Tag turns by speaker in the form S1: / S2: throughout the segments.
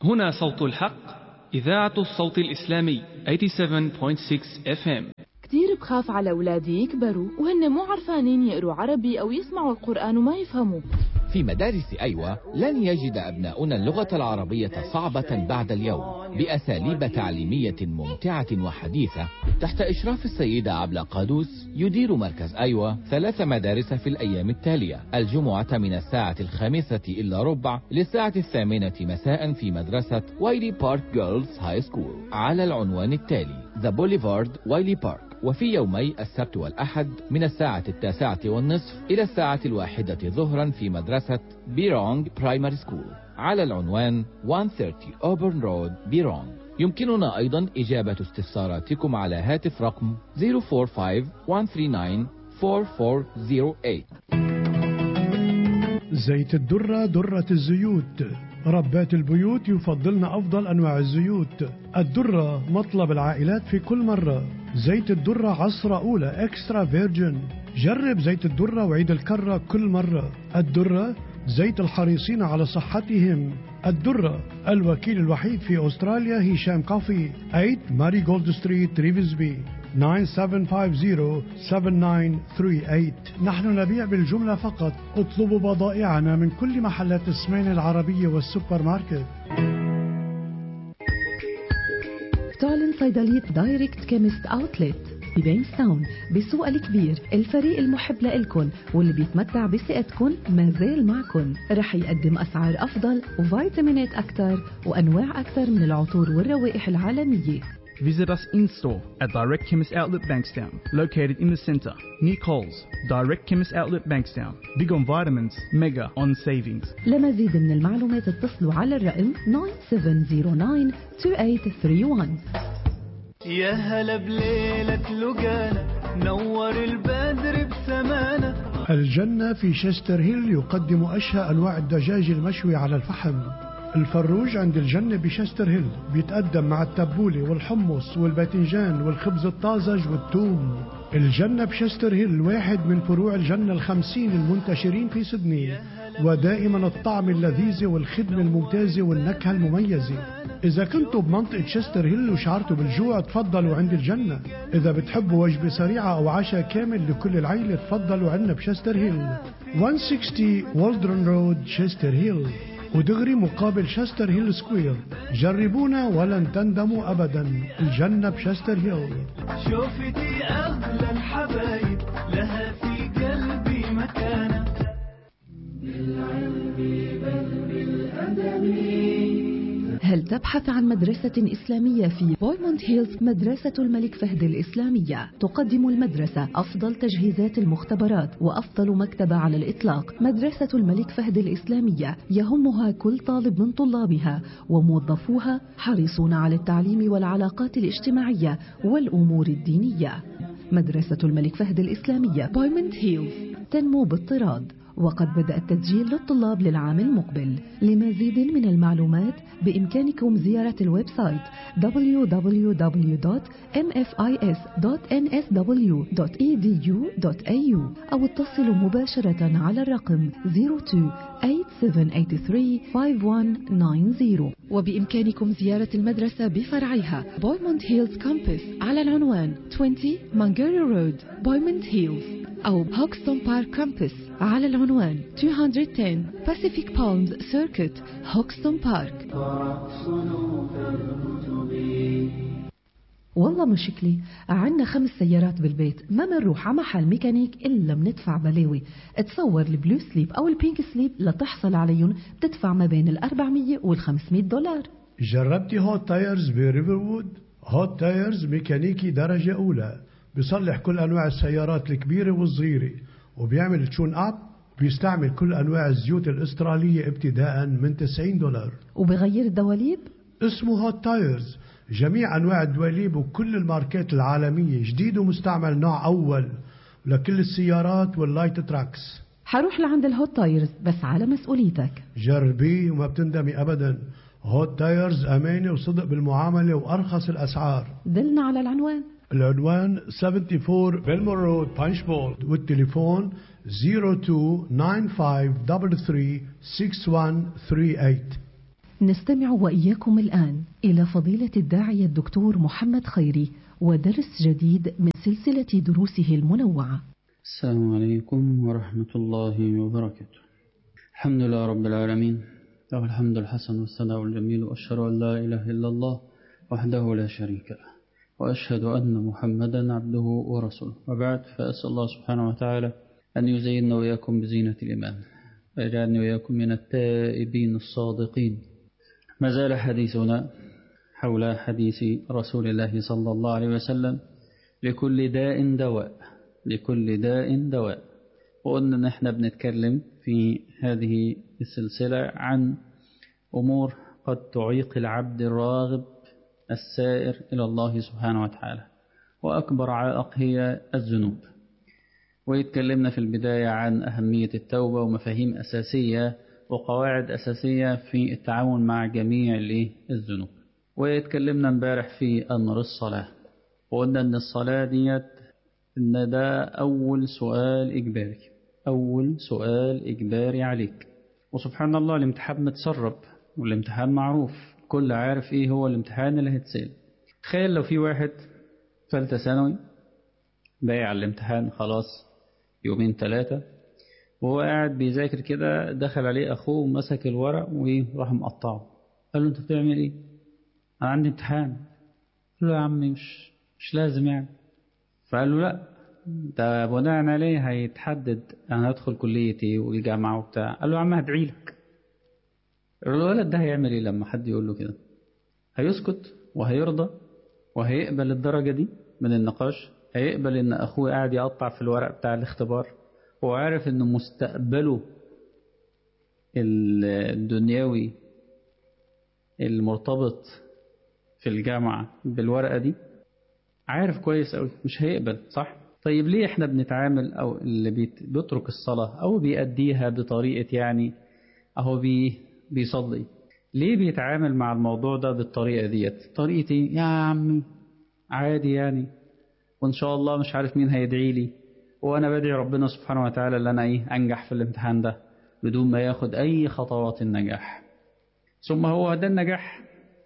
S1: هنا صوت الحق إذاعة الصوت الإسلامي 87.6 FM
S2: كتير بخاف على أولادي يكبروا وهن مو عرفانين يقروا عربي أو يسمعوا القرآن وما يفهموا
S3: في مدارس أيوة لن يجد أبناؤنا اللغة العربية صعبة بعد اليوم بأساليب تعليمية ممتعة وحديثة تحت إشراف السيدة عبلة قادوس يدير مركز أيوة ثلاث مدارس في الأيام التالية الجمعة من الساعة الخامسة إلا ربع للساعة الثامنة مساء في مدرسة وايلي بارك جيرلز هاي سكول على العنوان التالي ذا بوليفارد وايلي بارك وفي يومي السبت والأحد من الساعة التاسعة والنصف إلى الساعة الواحدة ظهرا في مدرسة بيرونج برايمري سكول على العنوان 130 أوبرن رود بيرونج يمكننا أيضا إجابة استفساراتكم على هاتف رقم 045-139-4408
S4: زيت الدرة درة الزيوت ربات البيوت يفضلن أفضل أنواع الزيوت الدرة مطلب العائلات في كل مرة زيت الدرة عصرة أولى إكسترا فيرجن جرب زيت الدرة وعيد الكرة كل مرة الدرة زيت الحريصين على صحتهم الدرة الوكيل الوحيد في أستراليا هشام كافي 8 ماري جولد ستريت ريفزبي 9750-7938 نحن نبيع بالجملة فقط اطلبوا بضائعنا من كل محلات السمين العربية والسوبر ماركت
S5: تعلن صيدلية دايركت كيمست اوتلت ببينستاون بالسوق الكبير الفريق المحب لإلكن واللي بيتمتع بثقتكن ما زال معكن رح يقدم أسعار أفضل وفيتامينات أكثر وأنواع أكثر من العطور والروائح العالمية
S6: Visit us in store at Direct Chemist Outlet Bankstown, located in the centre, near Coles. Direct Chemist Outlet Bankstown. Big on vitamins, mega on savings.
S5: لمزيد من المعلومات اتصلوا على الرقم 97092831
S7: يا هلا بليلة لقانا نور البدر بسمانا
S4: الجنة في شستر هيل يقدم أشهى أنواع الدجاج المشوي على الفحم الفروج عند الجنة بشستر هيل بيتقدم مع التبولة والحمص والباذنجان والخبز الطازج والثوم الجنة بشستر هيل واحد من فروع الجنة الخمسين المنتشرين في سدني ودائما الطعم اللذيذ والخدمة الممتازة والنكهة المميزة إذا كنتوا بمنطقة شستر هيل وشعرتوا بالجوع تفضلوا عند الجنة إذا بتحبوا وجبة سريعة أو عشاء كامل لكل العيلة تفضلوا عنا بشستر هيل 160 والدرن رود شستر هيل ودغري مقابل شستر هيل سكوير جربونا ولن تندموا أبدا الجنة بشستر هيل
S7: شوفتي أغلى الحبايب لها في قلبي مكانة
S5: هل تبحث عن مدرسة إسلامية في بويموند هيلز مدرسة الملك فهد الإسلامية تقدم المدرسة أفضل تجهيزات المختبرات وأفضل مكتبة على الإطلاق مدرسة الملك فهد الإسلامية يهمها كل طالب من طلابها وموظفوها حريصون على التعليم والعلاقات الاجتماعية والأمور الدينية مدرسة الملك فهد الإسلامية بويموند هيلز تنمو باضطراد وقد بدأ التسجيل للطلاب للعام المقبل لمزيد من المعلومات بإمكانكم زيارة الويب سايت www.mfis.nsw.edu.au أو اتصلوا مباشرة على الرقم 02-8783-5190 وبإمكانكم زيارة المدرسة بفرعها بويموند هيلز كامبس على العنوان 20 مانجيري رود بويموند هيلز أو هوكستون بارك كامبس على العنوان 210 Pacific Palms Circuit هوكستون بارك والله مشكلة عنا خمس سيارات بالبيت ما منروح على محل ميكانيك إلا بندفع بلاوي تصور البلو سليب أو البينك سليب لتحصل عليهم بتدفع ما بين ال 400 وال 500 دولار
S4: جربتي هوت تايرز بريفروود هوت تايرز ميكانيكي درجة أولى بيصلح كل أنواع السيارات الكبيرة والصغيرة وبيعمل تشون أب بيستعمل كل أنواع الزيوت الأسترالية ابتداء من 90 دولار
S5: وبغير الدواليب
S4: اسمه هوت تايرز جميع أنواع الدواليب وكل الماركات العالمية جديد ومستعمل نوع أول لكل السيارات واللايت تراكس
S5: حروح لعند الهوت تايرز بس على مسؤوليتك
S4: جربيه وما بتندمي أبدا هوت تايرز أمانة وصدق بالمعاملة وأرخص الأسعار
S5: دلنا على العنوان
S4: العنوان 74 بيلمور رود بانش بول والتليفون 0295336138
S5: نستمع وإياكم الآن إلى فضيلة الداعية الدكتور محمد خيري ودرس جديد من سلسلة دروسه المنوعة
S8: السلام عليكم ورحمة الله وبركاته الحمد لله رب العالمين له الحمد الحسن والثناء الجميل وأشهد أن لا إله إلا الله وحده لا شريك له وأشهد أن محمدا عبده ورسوله وبعد فأسأل الله سبحانه وتعالى أن يزيننا وإياكم بزينة الإيمان ويجعلني وإياكم من التائبين الصادقين ما زال حديثنا حول حديث رسول الله صلى الله عليه وسلم لكل داء دواء لكل داء دواء وقلنا ان احنا بنتكلم في هذه السلسلة عن أمور قد تعيق العبد الراغب السائر إلى الله سبحانه وتعالى وأكبر عائق هي الذنوب ويتكلمنا في البداية عن أهمية التوبة ومفاهيم أساسية وقواعد أساسية في التعامل مع جميع الذنوب ويتكلمنا امبارح في أمر الصلاة وقلنا أن الصلاة ديت إن ده أول سؤال إجباري أول سؤال إجباري عليك وسبحان الله الامتحان متسرب والامتحان معروف كل عارف إيه هو الامتحان اللي هيتسال تخيل لو في واحد ثالثة ثانوي باقي على الامتحان خلاص يومين ثلاثة وهو قاعد بيذاكر كده دخل عليه أخوه ومسك الورق وراح مقطعه قال له أنت بتعمل إيه؟ أنا عندي امتحان قال له يا عمي مش مش لازم يعني فقال له لا ده بناء عليه هيتحدد انا هدخل كليتي والجامعه وبتاع قال له يا عم هدعي لك الولد ده هيعمل ايه لما حد يقول له كده هيسكت وهيرضى وهيقبل الدرجه دي من النقاش هيقبل ان اخوه قاعد يقطع في الورق بتاع الاختبار هو عارف ان مستقبله الدنيوي المرتبط في الجامعه بالورقه دي عارف كويس قوي مش هيقبل صح طيب ليه احنا بنتعامل او اللي بيترك الصلاة او بيأديها بطريقة يعني اهو بي بيصلي ليه بيتعامل مع الموضوع ده بالطريقة ديت طريقة ايه يا عمي عادي يعني وان شاء الله مش عارف مين هيدعي لي وانا بدعي ربنا سبحانه وتعالى ان انا ايه انجح في الامتحان ده بدون ما ياخد اي خطوات النجاح ثم هو ده النجاح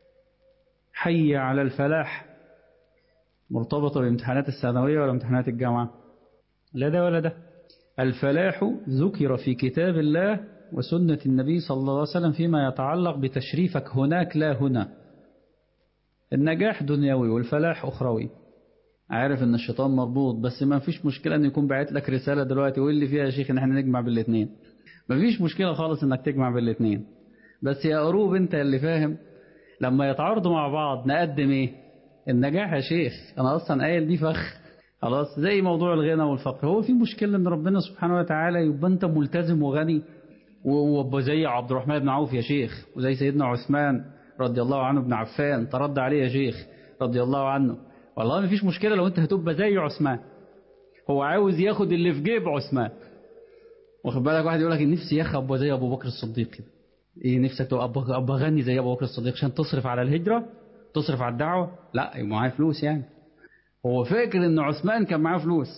S8: حي على الفلاح مرتبطة بامتحانات الثانوية ولا امتحانات الجامعة لا ده ولا ده الفلاح ذكر في كتاب الله وسنة النبي صلى الله عليه وسلم فيما يتعلق بتشريفك هناك لا هنا النجاح دنيوي والفلاح أخروي عارف ان الشيطان مربوط بس ما فيش مشكلة ان يكون باعت لك رسالة دلوقتي ويقول لي فيها يا شيخ ان احنا نجمع بالاثنين ما فيش مشكلة خالص انك تجمع بالاثنين بس يا قروب انت اللي فاهم لما يتعارضوا مع بعض نقدم ايه النجاح يا شيخ انا اصلا قايل دي فخ خلاص زي موضوع الغنى والفقر هو في مشكله ان ربنا سبحانه وتعالى يبقى انت ملتزم وغني وابقى زي عبد الرحمن بن عوف يا شيخ وزي سيدنا عثمان رضي الله عنه بن عفان ترد عليه يا شيخ رضي الله عنه والله ما فيش مشكله لو انت هتبقى زي عثمان هو عاوز ياخد اللي في جيب عثمان واخد بالك واحد يقول لك نفسي يا اخي ابقى زي ابو بكر الصديق كده ايه نفسك تبقى ابقى غني زي ابو بكر الصديق عشان تصرف على الهجره تصرف على الدعوة لا يبقى معاه فلوس يعني هو فاكر ان عثمان كان معاه فلوس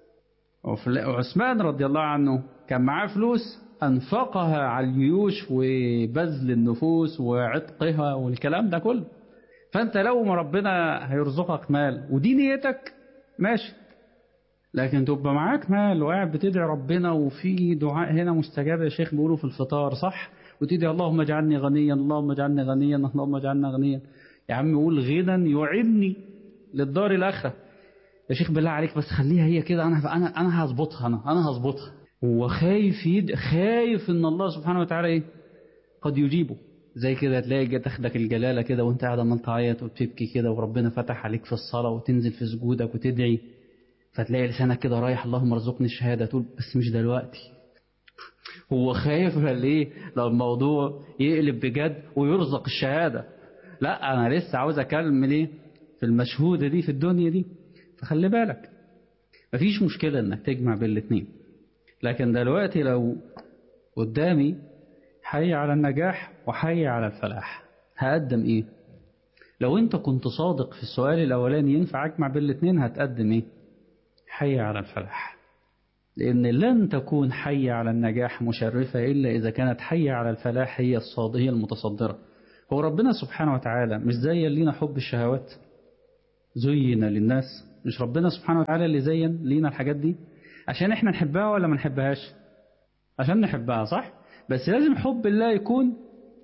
S8: عثمان رضي الله عنه كان معاه فلوس أنفقها على الجيوش وبذل النفوس وعتقها والكلام ده كله فأنت لو ما ربنا هيرزقك مال ودي نيتك ماشي لكن تبقى معاك مال وقاعد بتدعي ربنا وفي دعاء هنا مستجاب يا شيخ بيقولوا في الفطار صح وتدعي اللهم اجعلني غنيا اللهم اجعلني غنيا اللهم اجعلنا غنيا يا عم قول غنى يعني للدار الاخره يا شيخ بالله عليك بس خليها هي كده انا انا انا هظبطها انا انا هظبطها هو خايف يد خايف ان الله سبحانه وتعالى ايه قد يجيبه زي كده تلاقي تاخدك الجلاله كده وانت قاعد عمال تعيط وبتبكي كده وربنا فتح عليك في الصلاه وتنزل في سجودك وتدعي فتلاقي لسانك كده رايح اللهم ارزقني الشهاده تقول بس مش دلوقتي هو خايف ليه لو الموضوع يقلب بجد ويرزق الشهاده لا انا لسه عاوز اكمل ايه في المشهوده دي في الدنيا دي فخلي بالك مفيش مشكله انك تجمع بين الاثنين لكن دلوقتي لو قدامي حي على النجاح وحي على الفلاح هقدم ايه لو انت كنت صادق في السؤال الاولاني ينفع اجمع بين الاثنين هتقدم ايه حي على الفلاح لان لن تكون حي على النجاح مشرفه الا اذا كانت حي على الفلاح هي الصادقه هي المتصدره هو ربنا سبحانه وتعالى مش زين لينا حب الشهوات زين للناس مش ربنا سبحانه وتعالى اللي زين لينا الحاجات دي عشان احنا نحبها ولا ما نحبهاش عشان نحبها صح بس لازم حب الله يكون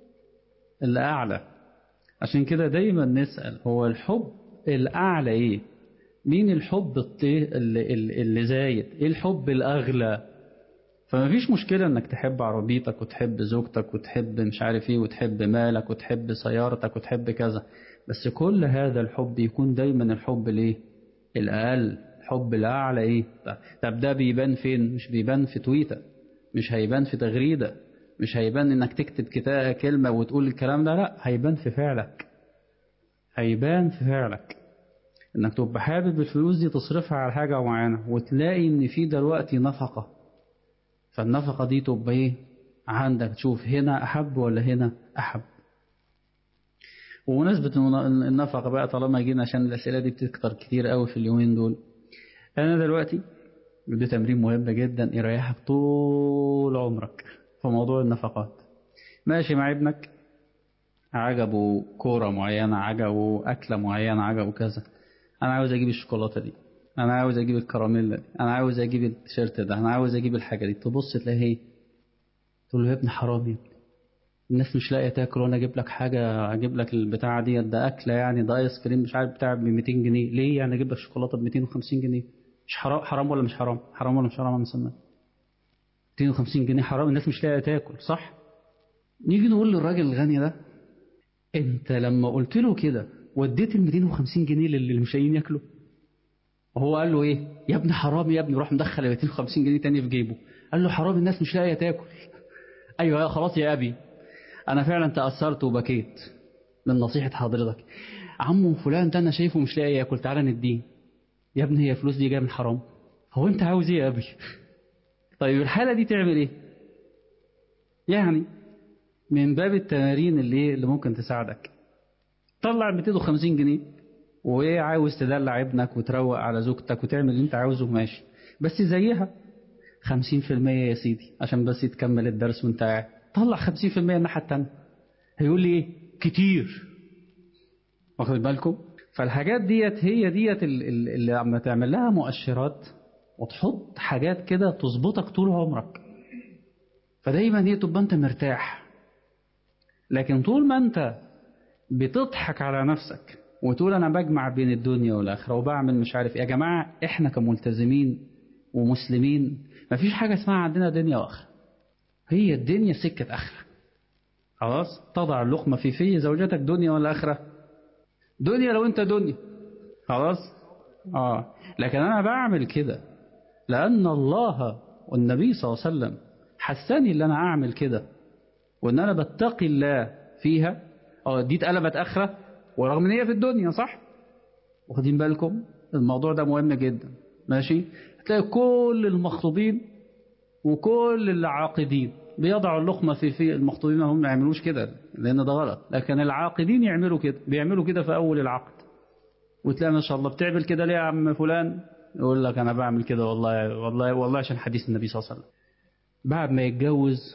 S8: الأعلى عشان كده دايما نسأل هو الحب الأعلى إيه مين الحب الطي- اللي, اللي, اللي زايد إيه الحب الأغلى فما فيش مشكلة إنك تحب عربيتك وتحب زوجتك وتحب مش عارف إيه وتحب مالك وتحب سيارتك وتحب كذا بس كل هذا الحب يكون دايما الحب الإيه الأقل الحب الأعلى إيه طب ده بيبان فين مش بيبان في تويتر مش هيبان في تغريدة مش هيبان انك تكتب كتاب كلمة وتقول الكلام ده لا هيبان في فعلك هيبان في فعلك انك تبقى حابب الفلوس دي تصرفها على حاجة معينة وتلاقي ان في دلوقتي نفقة فالنفقة دي تبقى ايه عندك تشوف هنا احب ولا هنا احب ومناسبة النفقة بقى طالما جينا عشان الأسئلة دي بتكتر كتير قوي في اليومين دول أنا دلوقتي وده تمرين مهم جدا يريحك طول عمرك في موضوع النفقات ماشي مع ابنك عجبه كورة معينة عجبه أكلة معينة عجبه كذا أنا عاوز أجيب الشوكولاتة دي أنا عاوز أجيب الكراميلا دي أنا عاوز أجيب التيشيرت ده أنا عاوز أجيب الحاجة دي تبص تلاقي هي تقول له يا ابني حرام يا ابني الناس مش لاقيه تاكل وانا اجيب لك حاجه اجيب لك البتاعه دي ده اكله يعني ده ايس كريم مش عارف بتاع ب 200 جنيه ليه يعني اجيب لك شوكولاته ب 250 جنيه مش حرام حرام ولا مش حرام حرام ولا مش حرام يا مسمى 250 جنيه حرام الناس مش لاقيه تاكل صح نيجي نقول للراجل الغني ده انت لما قلت له كده وديت ال 250 جنيه للي مش لاقيين ياكلوا وهو قال له ايه يا ابني حرام يا ابني روح مدخل ال 250 جنيه تاني في جيبه قال له حرام الناس مش لاقيه تاكل ايوه خلاص يا ابي انا فعلا تاثرت وبكيت من نصيحه حضرتك عمو فلان ده انا شايفه مش لاقي ياكل تعالى نديه يا ابني هي الفلوس دي جايه من حرام هو انت عاوز ايه يا ابي طيب الحاله دي تعمل ايه يعني من باب التمارين اللي إيه اللي ممكن تساعدك طلع 250 جنيه وعاوز تدلع ابنك وتروق على زوجتك وتعمل اللي انت عاوزه ماشي بس زيها 50% يا سيدي عشان بس يتكمل الدرس وانت قاعد طلع 50% الناحيه التانيه هيقول لي ايه كتير واخد بالكم فالحاجات ديت هي ديت ال- ال- اللي عم تعمل لها مؤشرات وتحط حاجات كده تظبطك طول عمرك فدايما هي تبقى انت مرتاح لكن طول ما انت بتضحك على نفسك وتقول انا بجمع بين الدنيا والاخره وبعمل مش عارف ايه يا جماعه احنا كملتزمين ومسلمين مفيش حاجه اسمها عندنا دنيا واخره هي الدنيا سكه اخره خلاص تضع اللقمه في في زوجتك دنيا ولا اخره دنيا لو انت دنيا خلاص اه لكن انا بعمل كده لان الله والنبي صلى الله عليه وسلم حساني ان انا اعمل كده وان انا بتقي الله فيها اه دي اتقلبت اخره ورغم ان هي في الدنيا صح واخدين بالكم الموضوع ده مهم جدا ماشي هتلاقي كل المخطوبين وكل العاقدين بيضعوا اللقمة في في المخطوبين هم ما يعملوش كده لأن ده غلط لكن العاقدين يعملوا كده بيعملوا كده في أول العقد وتلاقي ما شاء الله بتعمل كده ليه يا عم فلان يقول لك أنا بعمل كده والله والله والله عشان حديث النبي صلى الله عليه وسلم بعد ما يتجوز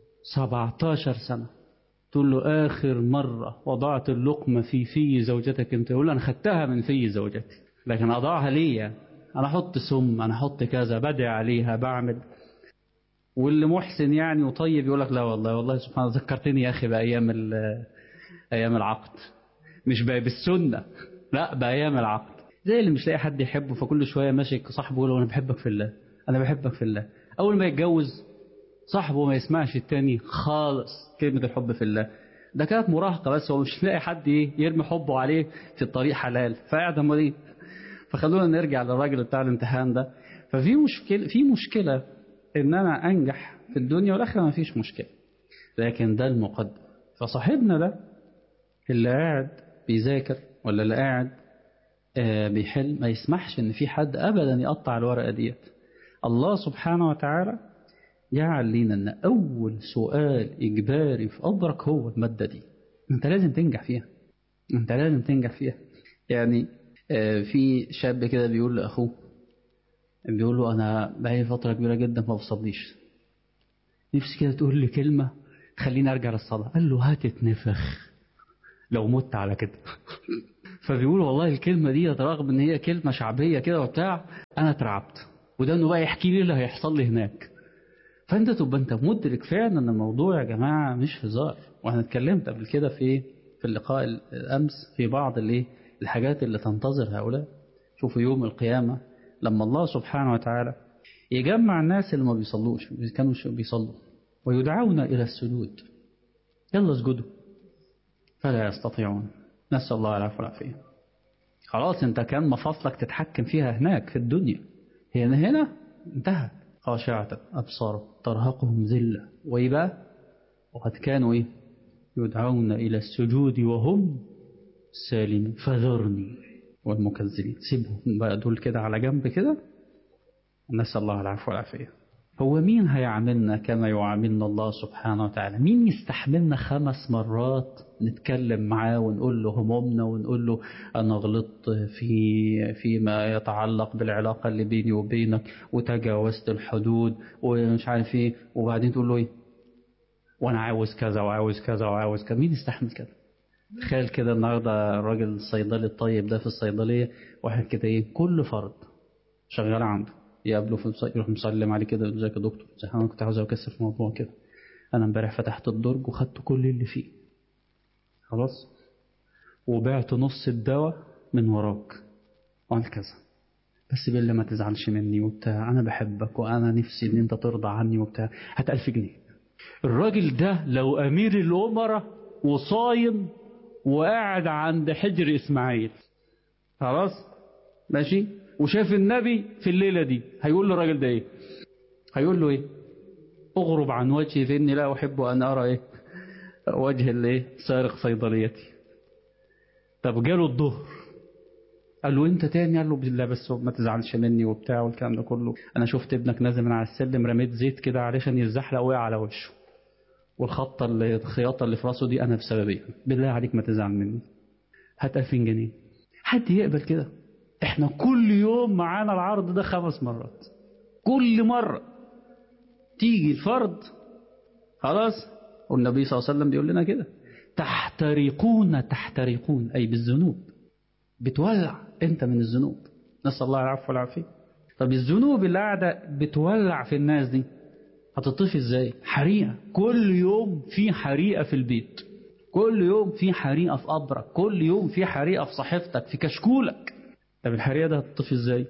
S8: 17 سنة تقول له آخر مرة وضعت اللقمة في في زوجتك أنت يقول له أنا خدتها من في زوجتي لكن أضعها ليه يعني؟ أنا أحط سم أنا أحط كذا بدعي عليها بعمل واللي محسن يعني وطيب يقول لك لا والله والله سبحان الله ذكرتني يا أخي بأيام ال- أيام العقد مش بقى بالسنة لا بأيام العقد زي اللي مش لاقي حد يحبه فكل شوية ماشي صاحبه يقول له أنا بحبك في الله أنا بحبك في الله أول ما يتجوز صاحبه ما يسمعش التاني خالص كلمة الحب في الله ده كانت مراهقة بس هو مش لاقي حد ايه يرمي حبه عليه في الطريق حلال فقاعد امال ايه فخلونا نرجع للراجل بتاع الامتحان ده ففي مشكلة في مشكلة ان انا انجح في الدنيا والاخره ما فيش مشكلة لكن ده المقدم فصاحبنا ده اللي قاعد بيذاكر ولا اللي قاعد آه بيحل ما يسمحش ان في حد ابدا يقطع الورقة ديت الله سبحانه وتعالى جعل لينا ان اول سؤال اجباري في قبرك هو الماده دي انت لازم تنجح فيها انت لازم تنجح فيها يعني آه، في شاب كده بيقول لاخوه بيقول له انا بقالي فتره كبيره جدا ما بصليش نفسي كده تقول لي كلمه تخليني ارجع للصلاه قال له هتتنفخ لو مت على كده فبيقول والله الكلمة دي رغم ان هي كلمة شعبية كده وبتاع انا اترعبت وده انه بقى يحكي لي اللي هيحصل لي هناك فانت تبقى انت مدرك فعلا ان الموضوع يا جماعة مش هزار وانا اتكلمت قبل كده في في اللقاء الامس في بعض الايه الحاجات اللي تنتظر هؤلاء شوفوا يوم القيامة لما الله سبحانه وتعالى يجمع الناس اللي ما بيصلوش كانوا بيصلوا ويدعون إلى السجود يلا اسجدوا فلا يستطيعون نسأل الله العفو والعافية خلاص انت كان مفاصلك تتحكم فيها هناك في الدنيا هنا هنا انتهى خاشعة أبصار ترهقهم ذلة ويبقى وقد كانوا إيه يدعون إلى السجود وهم سالمون فذرني والمكذبين سيبهم بقى دول كده على جنب كده نسأل الله العفو والعافية هو مين هيعاملنا كما يعاملنا الله سبحانه وتعالى مين يستحملنا خمس مرات نتكلم معاه ونقول له همومنا ونقول له أنا غلطت في فيما يتعلق بالعلاقة اللي بيني وبينك وتجاوزت الحدود ومش عارف ايه وبعدين تقول له ايه وانا عاوز كذا وعاوز كذا وعاوز كذا مين يستحمل كده تخيل كده النهارده الراجل الصيدلي الطيب ده في الصيدليه واحد كده ايه كل فرد شغال عنده يقابله في الصيد يروح مسلم عليه كده ازيك يا دكتور ازيك انا كنت عاوز اكسر في موضوع كده انا امبارح فتحت الدرج وخدت كل اللي فيه خلاص وبعت نص الدواء من وراك وعمل كذا بس بالله ما تزعلش مني وبتاع انا بحبك وانا نفسي ان انت ترضى عني وبتاع هات 1000 جنيه الراجل ده لو امير الامراء وصايم وقاعد عند حجر اسماعيل خلاص ماشي وشاف النبي في الليلة دي هيقول له الراجل ده ايه هيقول له ايه اغرب عن وجهي فاني لا احب ان ارى ايه وجه الايه سارق صيدليتي طب جاله الظهر قال له انت تاني قال له بالله بس ما تزعلش مني وبتاع والكلام ده كله انا شفت ابنك نازل من على السلم رميت زيت كده علشان يتزحلق وقع على وشه والخطه اللي الخياطه اللي في راسه دي انا بسببها بالله عليك ما تزعل مني هات 2000 جنيه حد يقبل كده احنا كل يوم معانا العرض ده خمس مرات كل مرة تيجي الفرد خلاص والنبي صلى الله عليه وسلم بيقول لنا كده تحترقون تحترقون أي بالذنوب بتولع أنت من الذنوب نسأل الله العفو والعافية طب الذنوب اللي قاعدة بتولع في الناس دي هتطفي ازاي حريقة كل يوم في حريقة في البيت كل يوم في حريقة في قبرك كل يوم في حريقة في صحيفتك في كشكولك طب الحريقة ده هتطفي ازاي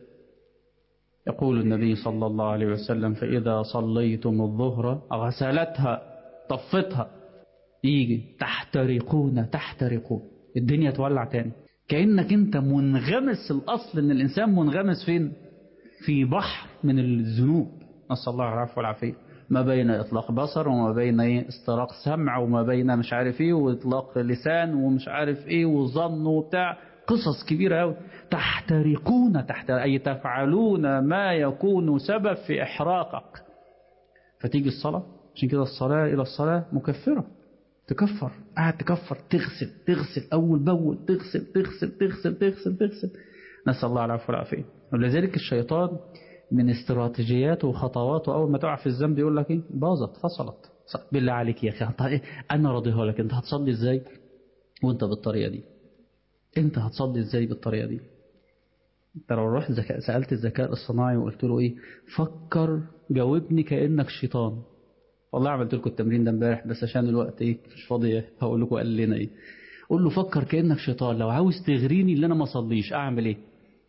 S8: يقول النبي صلى الله عليه وسلم فإذا صليتم الظهر غسلتها طفتها يجي تحترقون تحترقون الدنيا تولع تاني كأنك انت منغمس الأصل ان الإنسان منغمس فين في بحر من الذنوب نسأل الله العفو والعافية ما بين إطلاق بصر وما بين إيه استراق سمع وما بين مش عارف إيه وإطلاق لسان ومش عارف إيه وظن وبتاع قصص كبيرة أوي تحترقون تحت أي تفعلون ما يكون سبب في إحراقك فتيجي الصلاة عشان كده الصلاة إلى الصلاة مكفرة تكفر قاعد تكفر تغسل تغسل أول بأول تغسل تغسل تغسل تغسل تغسل نسأل الله العفو والعافية ولذلك الشيطان من استراتيجياته وخطواته أول ما تقع في الذنب يقول لك إيه باظت فصلت بالله عليك يا أخي أنا راضيها لك أنت هتصلي إزاي وأنت بالطريقة دي أنت هتصلي إزاي بالطريقة دي أنت لو رحت ذكاء سألت الذكاء الصناعي وقلت له إيه فكر جاوبني كأنك شيطان والله عملت لكم التمرين ده امبارح بس عشان الوقت ايه مش فاضي هقول لكم قال لنا ايه قول له فكر كانك شيطان لو عاوز تغريني اللي انا ما اصليش اعمل ايه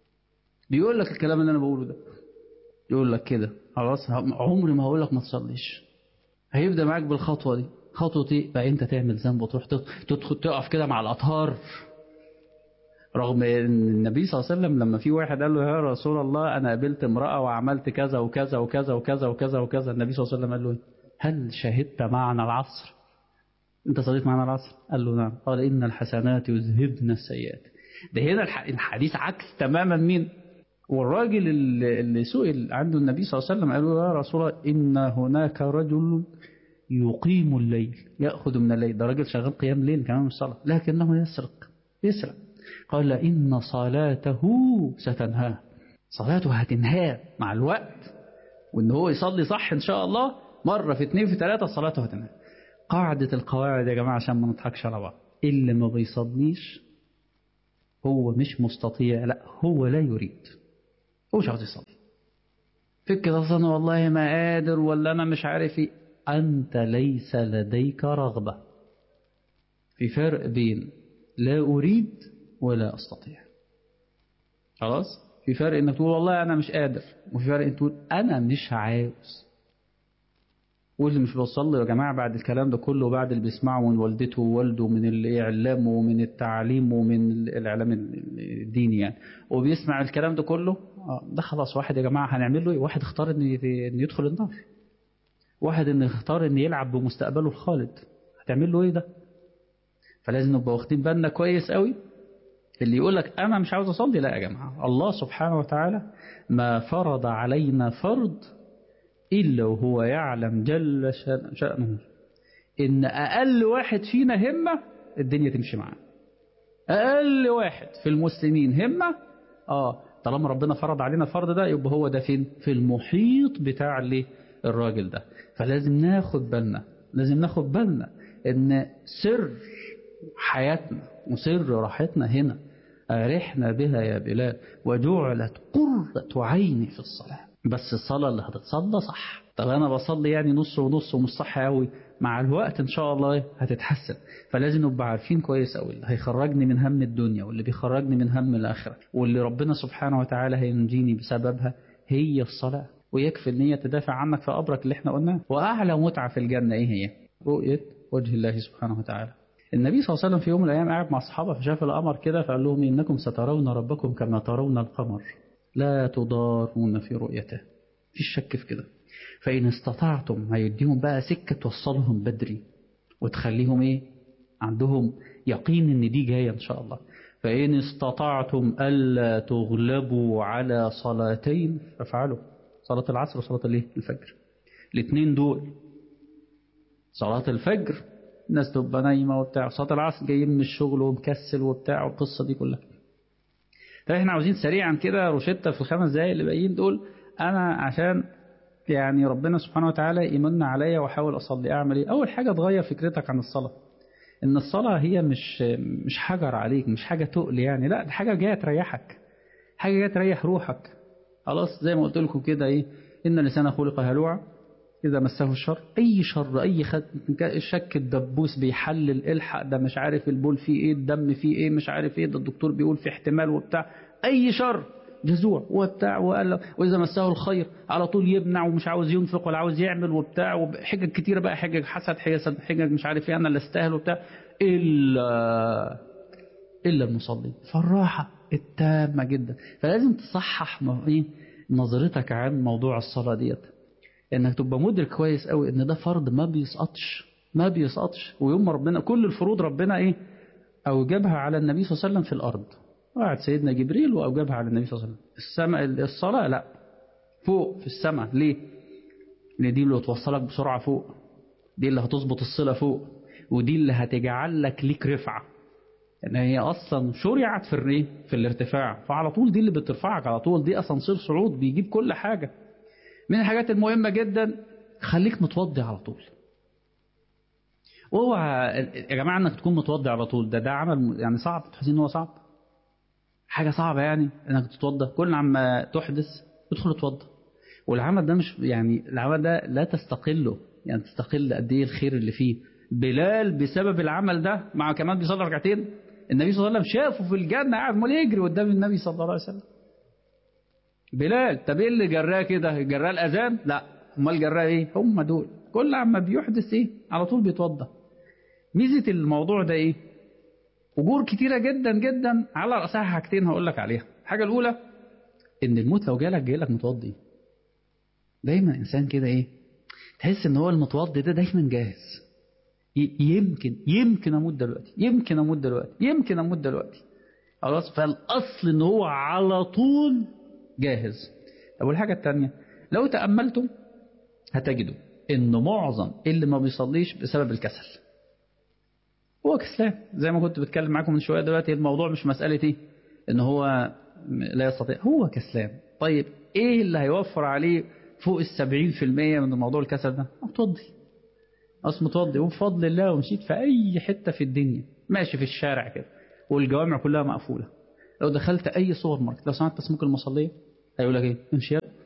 S8: بيقول لك الكلام اللي انا بقوله ده يقول لك كده خلاص عمري ما هقول لك ما تصليش هيبدا معاك بالخطوه دي خطوه ايه بقى انت تعمل ذنب وتروح تدخل تقف كده مع الاطهار رغم ان النبي صلى الله عليه وسلم لما في واحد قال له يا رسول الله انا قابلت امراه وعملت كذا وكذا وكذا وكذا وكذا وكذا النبي صلى الله عليه وسلم قال له ايه هل شهدت معنا العصر انت صليت معنا العصر قال له نعم قال ان الحسنات يذهبن السيئات ده هنا الحديث عكس تماما مين والراجل اللي, اللي سئل عنده النبي صلى الله عليه وسلم قال له يا رسول الله ان هناك رجل يقيم الليل ياخذ من الليل ده راجل شغال قيام ليل كمان مش صلاه لكنه يسرق يسرق قال ان صلاته ستنهاه صلاته هتنهاه مع الوقت وان هو يصلي صح ان شاء الله مرة في اثنين في ثلاثة صلاته هتنهى قاعدة القواعد يا جماعة عشان ما نضحكش على بعض اللي ما بيصليش هو مش مستطيع لا هو لا يريد هو مش عاوز يصلي فكرة أصلا والله ما قادر ولا أنا مش عارف إيه أنت ليس لديك رغبة في فرق بين لا أريد ولا أستطيع خلاص في فرق إنك تقول والله أنا مش قادر وفي فرق إنك تقول أنا مش عاوز واللي مش بيصلي يا جماعة بعد الكلام ده كله بعد اللي بيسمعه من والدته ووالده من الإعلام ومن التعليم ومن الإعلام الديني يعني وبيسمع الكلام ده كله ده خلاص واحد يا جماعة هنعمل له إيه؟ واحد اختار إن إن يدخل النار واحد إن اختار إن يلعب بمستقبله الخالد هتعمل له إيه ده؟ فلازم نبقى واخدين بالنا كويس قوي اللي يقول لك أنا مش عاوز أصلي لا يا جماعة الله سبحانه وتعالى ما فرض علينا فرض إلا وهو يعلم جل شأنه إن أقل واحد فينا همة الدنيا تمشي معاه أقل واحد في المسلمين همة آه طالما ربنا فرض علينا فرض ده يبقى هو ده فين في المحيط بتاع اللي الراجل ده فلازم ناخد بالنا لازم ناخد بالنا إن سر حياتنا وسر راحتنا هنا أرحنا بها يا بلال وجعلت قرة عيني في الصلاة بس الصلاة اللي هتتصلى صح طب أنا بصلي يعني نص ونص ومش صح قوي مع الوقت إن شاء الله هتتحسن فلازم نبقى عارفين كويس قوي اللي هيخرجني من هم الدنيا واللي بيخرجني من هم الآخرة واللي ربنا سبحانه وتعالى هينجيني بسببها هي الصلاة ويكفي ان هي تدافع عنك في قبرك اللي احنا قلناه وأعلى متعة في الجنة إيه هي رؤية وجه الله سبحانه وتعالى النبي صلى الله عليه وسلم في يوم من الأيام قاعد مع أصحابه فشاف القمر كده فقال لهم إنكم سترون ربكم كما ترون القمر لا تضارون في رؤيته في شك في كده فإن استطعتم هيديهم بقى سكة توصلهم بدري وتخليهم إيه عندهم يقين إن دي جاية إن شاء الله فإن استطعتم ألا تغلبوا على صلاتين فافعلوا صلاة العصر وصلاة الايه الفجر الاثنين دول صلاة الفجر الناس تبقى نايمة وبتاع صلاة العصر جايين من الشغل ومكسل وبتاع والقصة دي كلها فاحنا عاوزين سريعا كده روشتة في الخمس دقايق اللي باقيين دول انا عشان يعني ربنا سبحانه وتعالى يمن عليا واحاول اصلي اعمل ايه اول حاجة تغير فكرتك عن الصلاة ان الصلاة هي مش مش حجر عليك مش حاجة تقل يعني لا دي حاجة جاية تريحك حاجة جاية تريح روحك خلاص زي ما قلت لكم كده ايه ان الانسان خلق هلوعا إذا مسه الشر أي شر أي خد شك الدبوس بيحلل الحق ده مش عارف البول فيه إيه الدم فيه إيه مش عارف إيه ده الدكتور بيقول في احتمال وبتاع أي شر جزوع وبتاع وقال وإذا مسه الخير على طول يمنع ومش عاوز ينفق ولا عاوز يعمل وبتاع وحجج كتيرة بقى حجج حسد حسد حجج مش عارف إيه أنا اللي استاهل وبتاع إلا إلا المصلي فالراحة التامة جدا فلازم تصحح إيه نظرتك عن موضوع الصلاة ديت انك تبقى مدرك كويس قوي ان ده فرض ما بيسقطش ما بيسقطش ويوم ما ربنا كل الفروض ربنا ايه اوجبها على النبي صلى الله عليه وسلم في الارض وقعد سيدنا جبريل واوجبها على النبي صلى الله عليه وسلم السماء الصلاه لا فوق في السماء ليه لان دي اللي هتوصلك بسرعه فوق دي اللي هتظبط الصله فوق ودي اللي هتجعل لك ليك رفعه ان هي اصلا شرعت في الايه في الارتفاع فعلى طول دي اللي بترفعك على طول دي اسانسير صعود بيجيب كل حاجه من الحاجات المهمة جدا خليك متوضي على طول اوعى يا جماعة انك تكون متوضي على طول ده ده عمل يعني صعب تحسين ان هو صعب حاجة صعبة يعني انك تتوضى كل عما تحدث ادخل اتوضى والعمل ده مش يعني العمل ده لا تستقله يعني تستقل قد ايه الخير اللي فيه بلال بسبب العمل ده مع كمان بيصلي ركعتين النبي صلى الله عليه وسلم شافه في الجنة قاعد مال يجري قدام النبي صلى الله عليه وسلم بلال طب ايه اللي جراه كده جراه الاذان لا امال جراه ايه هم دول كل عما بيحدث ايه على طول بيتوضى ميزه الموضوع ده ايه اجور كتيره جدا جدا على راسها حاجتين هقول لك عليها الحاجه الاولى ان الموت لو جالك جاي لك متوضي دايما انسان كده ايه تحس ان هو المتوضي ده دايما جاهز يمكن يمكن اموت دلوقتي يمكن اموت دلوقتي يمكن اموت دلوقتي خلاص فالاصل ان هو على طول جاهز طب والحاجة التانية لو تأملتم هتجدوا إن معظم اللي ما بيصليش بسبب الكسل هو كسلان زي ما كنت بتكلم معاكم من شوية دلوقتي الموضوع مش مسألة إيه إن هو لا يستطيع هو كسلان طيب إيه اللي هيوفر عليه فوق السبعين في المية من الموضوع الكسل ده أتوضي اصل متوضي وبفضل الله ومشيت في اي حته في الدنيا ماشي في الشارع كده والجوامع كلها مقفوله لو دخلت اي سوبر ماركت لو سمعت بس ممكن المصليه هيقول لك ايه امشي يلا.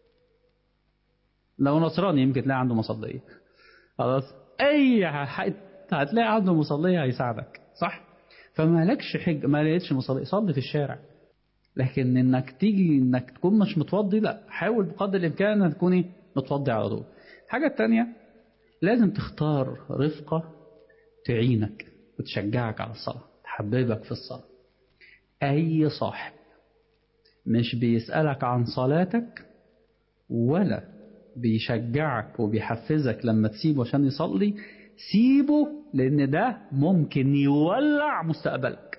S8: لو نصراني يمكن تلاقي عنده مصليه خلاص اي حد هتلاقي عنده مصليه هيساعدك صح فما لكش حج ما لقيتش مصليه صلي في الشارع لكن انك تيجي انك تكون مش متوضي لا حاول بقدر الامكان ان تكوني متوضي على طول الحاجه الثانيه لازم تختار رفقه تعينك وتشجعك على الصلاه تحببك في الصلاه اي صاحب مش بيسالك عن صلاتك ولا بيشجعك وبيحفزك لما تسيبه عشان يصلي سيبه لان ده ممكن يولع مستقبلك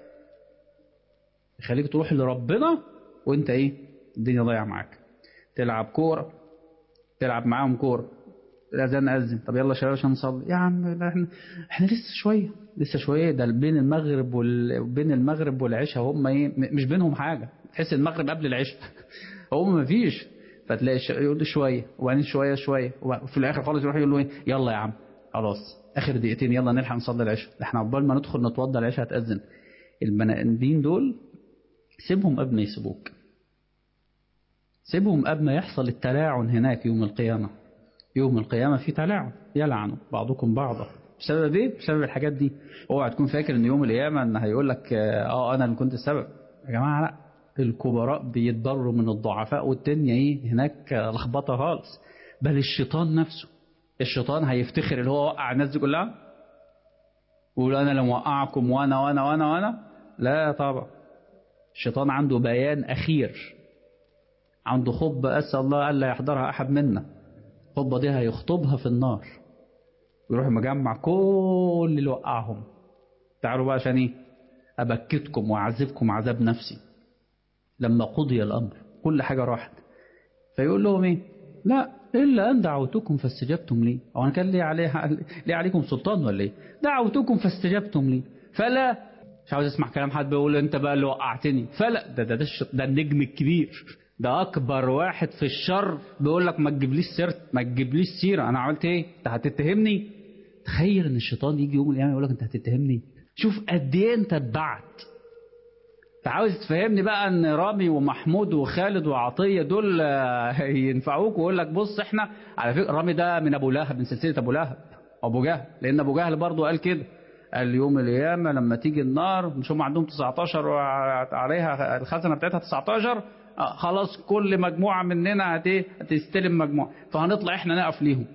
S8: يخليك تروح لربنا وانت ايه الدنيا ضايعه معاك تلعب كوره تلعب معاهم كوره الاذان اذن طب يلا يا شباب عشان نصلي يا عم لا احنا احنا لسه شويه لسه شويه ده بين المغرب وال... بين المغرب والعشاء هم ايه م- مش بينهم حاجه تحس المغرب قبل العشاء هم ما فيش فتلاقي الش... يقول له شويه وبعدين شويه شويه وفي الاخر خالص يروح يقول له ايه يلا يا عم خلاص اخر دقيقتين يلا نلحق نصلي العشاء احنا عقبال ما ندخل نتوضى العشاء هتاذن البني دول سيبهم قبل ما يسيبوك سيبهم قبل ما يحصل التلاعن هناك يوم القيامة يوم القيامة في تلاعن يلعن بعضكم بعضا بسبب ايه؟ بسبب الحاجات دي اوعى تكون فاكر ان يوم القيامة ان هيقول لك اه انا اللي كنت السبب يا جماعة لا الكبراء بيتضروا من الضعفاء والدنيا ايه هناك لخبطة خالص بل الشيطان نفسه الشيطان هيفتخر اللي هو وقع الناس دي كلها ويقول انا اللي موقعكم وانا وانا وانا وانا لا طبعا الشيطان عنده بيان أخير عنده خطبة أسأل الله ألا يحضرها أحد منا الخطبة دي هيخطبها في النار ويروح مجمع كل اللي وقعهم تعالوا بقى عشان ايه أبكتكم وأعذبكم عذاب نفسي لما قضي الأمر كل حاجة راحت فيقول لهم ايه لا إلا أن دعوتكم فاستجبتم لي أو أنا كان لي, عليه لي عليكم سلطان ولا إيه دعوتكم فاستجبتم لي فلا مش عاوز اسمع كلام حد بيقول انت بقى اللي وقعتني فلا ده ده ده, الش- ده النجم الكبير ده اكبر واحد في الشر بيقول لك ما تجيبليش سيرت ما تجيبليش سيره انا عملت ايه انت هتتهمني تخيل ان الشيطان يجي يوم القيامه يقول لك انت هتتهمني شوف قد ايه انت اتبعت انت عاوز تفهمني بقى ان رامي ومحمود وخالد وعطيه دول آه، ينفعوك ويقول لك بص احنا على فكره رامي ده من ابو لهب من سلسله ابو لهب ابو جهل لان ابو جهل برضه قال كده قال يوم القيامه لما تيجي النار مش هم عندهم 19 وعليها الخزنه بتاعتها 19 آه، خلاص كل مجموعه مننا هت إيه؟ هتستلم مجموعه فهنطلع احنا نقف ليهم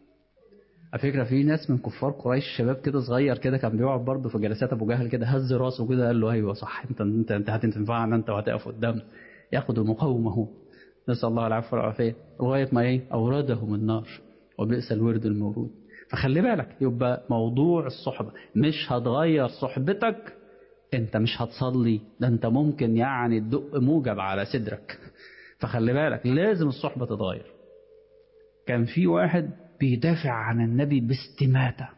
S8: على فكره في ناس من كفار قريش شباب كده صغير كده كان بيقعد برضه في جلسات ابو جهل كده هز راسه كده قال له ايوه صح انت انت انت هتنفعنا انت وهتقف قدامنا ياخد مقاومه نسال الله العفو والعافيه لغايه ما ايه اوردهم النار وبئس الورد المورود فخلي بالك يبقى موضوع الصحبه مش هتغير صحبتك انت مش هتصلي ده انت ممكن يعني تدق موجب على صدرك فخلي بالك لازم الصحبه تتغير كان في واحد بيدافع عن النبي باستماتة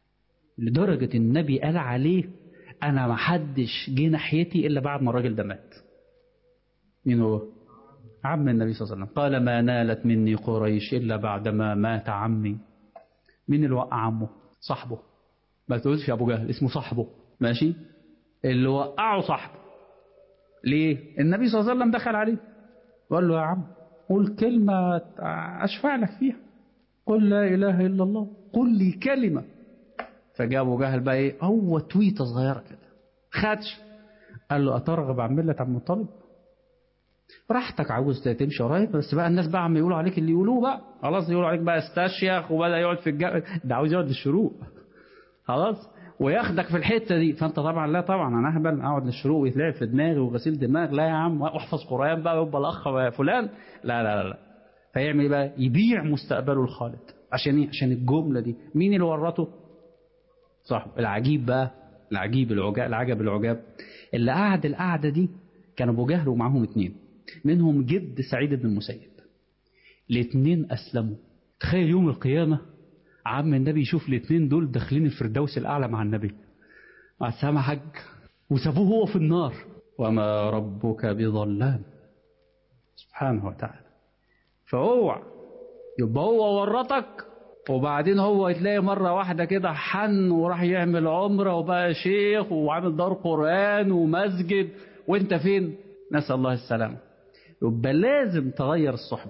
S8: لدرجة النبي قال عليه أنا ما حدش جه ناحيتي إلا بعد ما الراجل ده مات مين هو؟ عم النبي صلى الله عليه وسلم قال ما نالت مني قريش إلا بعدما مات عمي مين اللي وقع عمه؟ صاحبه ما تقولش يا أبو جهل اسمه صاحبه ماشي؟ اللي وقعه صاحبه ليه؟ النبي صلى الله عليه وسلم دخل عليه وقال له يا عم قول كلمة أشفع لك فيها قل لا إله إلا الله قل لي كلمة فجاء أبو جهل بقى إيه هو تويتة صغيرة كده خدش قال له أترغب عن ملة عبد المطلب راحتك عاوز تمشي ورايا بس بقى الناس بقى عم يقولوا عليك اللي يقولوه بقى خلاص يقولوا عليك بقى استشيخ وبدأ يقعد في الجبل ده عاوز يقعد للشروق خلاص وياخدك في الحته دي فانت طبعا لا طبعا انا اهبل اقعد للشروق ويتلعب في دماغي وغسيل دماغ لا يا عم واحفظ قران بقى ويبقى الاخ فلان لا لا لا, لا. فيعمل ايه بقى يبيع مستقبله الخالد عشان ايه عشان الجمله دي مين اللي ورطه صاحب العجيب بقى العجيب العجاب العجب العجاب اللي قعد القعده دي كان ابو جهل ومعاهم اتنين منهم جد سعيد بن المسيب الاتنين اسلموا تخيل يوم القيامه عم النبي يشوف الاتنين دول داخلين الفردوس الاعلى مع النبي مع السلامه حج وسابوه هو في النار وما ربك بظلام سبحانه وتعالى فاوعى يبقى هو ورطك وبعدين هو يتلاقي مرة واحدة كده حن وراح يعمل عمرة وبقى شيخ وعامل دار قرآن ومسجد وانت فين نسأل الله السلامة يبقى لازم تغير الصحبة